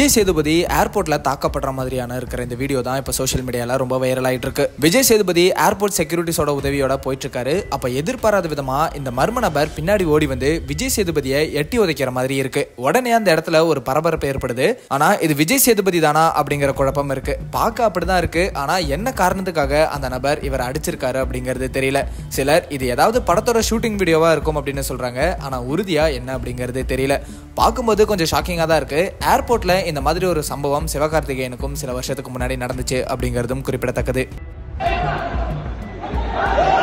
விஜய் சேதுபதி ஏர்போர்ட்ல தாக்கப்படுற மாதிரியான இருக்கிற இந்த வீடியோ தான் இப்போ சோஷியல் மீடியால ரொம்ப வைரல் ஆயிட்டு இருக்கு விஜய் சேதுபதி ஏர்போர்ட் செக்யூரிட்டிஸோட உதவியோட போயிட்டு இருக்காரு அப்ப எதிர்பாராத விதமா இந்த மர்ம நபர் பின்னாடி ஓடி வந்து விஜய் சேதுபதியை எட்டி உதைக்கிற மாதிரி இருக்கு உடனே அந்த இடத்துல ஒரு பரபரப்பு ஏற்படுது ஆனா இது விஜய் சேதுபதி தானா அப்படிங்கிற குழப்பம் இருக்கு பார்க்க அப்படிதான் இருக்கு ஆனா என்ன காரணத்துக்காக அந்த நபர் இவர் அடிச்சிருக்காரு அப்படிங்கிறது தெரியல சிலர் இது ஏதாவது படத்தோட ஷூட்டிங் வீடியோவா இருக்கும் அப்படின்னு சொல்றாங்க ஆனா உறுதியா என்ன அப்படிங்கிறது தெரியல பார்க்கும்போது கொஞ்சம் ஷாக்கிங்காக தான் இருக்கு ஏர்போர்ட்ல இந்த மாதிரி ஒரு சம்பவம் சிவகார்த்திகேயனுக்கும் சில வருஷத்துக்கு முன்னாடி நடந்துச்சு அப்படிங்கிறதும் குறிப்பிடத்தக்கது